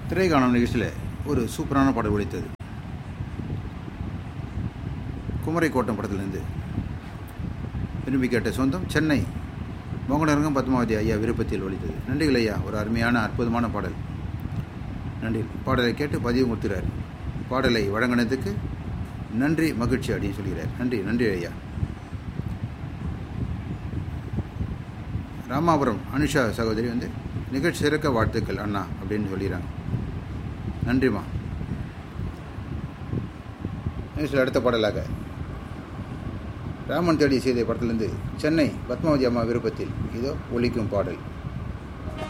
திரைக்காணம் நிகழ்ச்சியில் ஒரு சூப்பரான பாடல் ஒழித்தது குமரை கோட்டம் படத்திலிருந்து விரும்பி கேட்ட சொந்தம் சென்னை மோகனரங்கம் பத்மாவதி ஐயா விருப்பத்தில் ஒழித்தது நன்றிகள் ஐயா ஒரு அருமையான அற்புதமான பாடல் நன்றி பாடலை கேட்டு பதிவு கொடுத்துறார் பாடலை வழங்கினதுக்கு நன்றி மகிழ்ச்சி அப்படின்னு சொல்கிறார் நன்றி நன்றி ஐயா ராமாபுரம் அனுஷா சகோதரி வந்து நிகழ்ச்சி சிறக்க வாழ்த்துக்கள் அண்ணா அப்படின்னு சொல்லிடுறாங்க நன்றிம்மா நிகழ்ச்சியில் அடுத்த பாடலாக ராமன் தேடி செய்த படத்திலிருந்து சென்னை பத்மாவதி அம்மா விருப்பத்தில் இதோ ஒலிக்கும் பாடல்